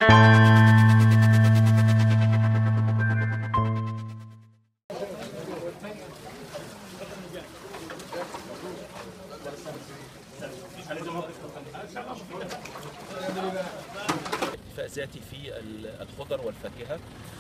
اكتفاء ذاتي في الخضر والفاكهه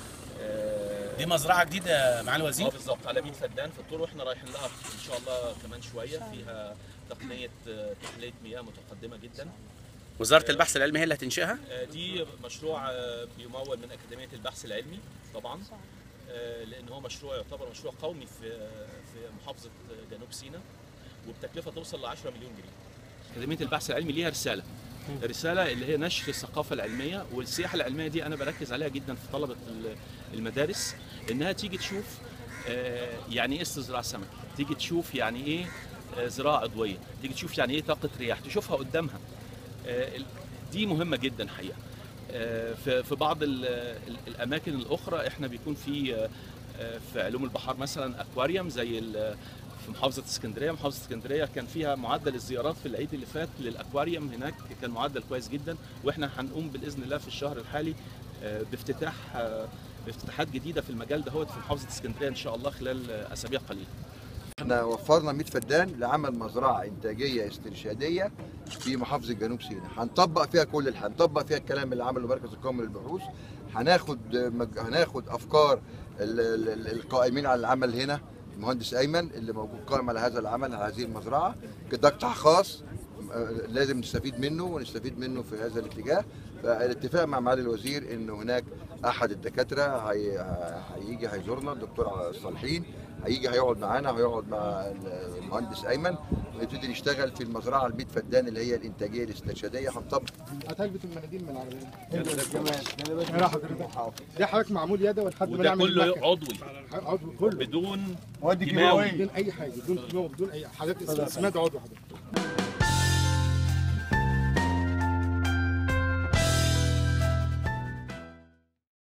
آه، دي مزرعه جديده مع اه الوزير بالظبط على ميت فدان في الطور واحنا رايحين لها ان شاء الله كمان شويه فيها تقنيه آه، تحليه مياه متقدمه جدا وزاره البحث العلمي هي اللي هتنشئها آه، دي مشروع آه، بيمول من اكاديميه البحث العلمي طبعا آه، لان هو مشروع يعتبر مشروع قومي في في محافظه جنوب سيناء وبتكلفه توصل ل 10 مليون جنيه. اكاديميه البحث العلمي ليها رساله الرساله اللي هي نشر الثقافه العلميه والسياحه العلميه دي انا بركز عليها جدا في طلبه ال- المدارس انها تيجي تشوف آه، يعني ايه استزراع سمك تيجي تشوف يعني ايه آه، زراعه عضويه تيجي تشوف يعني ايه طاقه رياح تشوفها قدامها آه، ال- دي مهمه جدا حقيقه آه، في في بعض ال- ال- الاماكن الاخرى احنا بيكون في آه، آه، في علوم البحار مثلا اكواريوم زي ال- في محافظه اسكندريه محافظه اسكندريه كان فيها معدل الزيارات في العيد اللي فات للاكواريوم هناك كان معدل كويس جدا واحنا هنقوم باذن الله في الشهر الحالي آه، بافتتاح آه، بافتتاحات جديده في المجال دهوت في محافظه اسكندريه ان شاء الله خلال آه، اسابيع قليله احنا وفرنا 100 فدان لعمل مزرعه انتاجيه استرشاديه في محافظه جنوب سيناء هنطبق فيها كل الح... هنطبق فيها الكلام اللي عمله مركز القومي للبحوث هناخد مج... هناخد افكار ال... ال... ال- القائمين على العمل هنا المهندس ايمن اللي موجود قائم على هذا العمل على هذه المزرعه ده قطاع خاص آه، لازم نستفيد منه ونستفيد منه في هذا الاتجاه فالاتفاق مع معالي الوزير ان هناك احد الدكاتره هي... هيجي هيزورنا الدكتور صالحين هيجي هيقعد معانا وهيقعد مع المهندس ايمن ويبتدي نشتغل في المزرعه ال 100 فدان اللي هي الانتاجيه الاسترشاديه هنطبق هتلبس المناديل من العربيه جمال ده حضرتك معمول يدوي لحد ما وده نعمل كله المكن. عضوي عضو كله بدون مواد كيماوي. بدون اي حاجه بدون كيماوي بدون اي حضرتك اسماد عضو حضرتك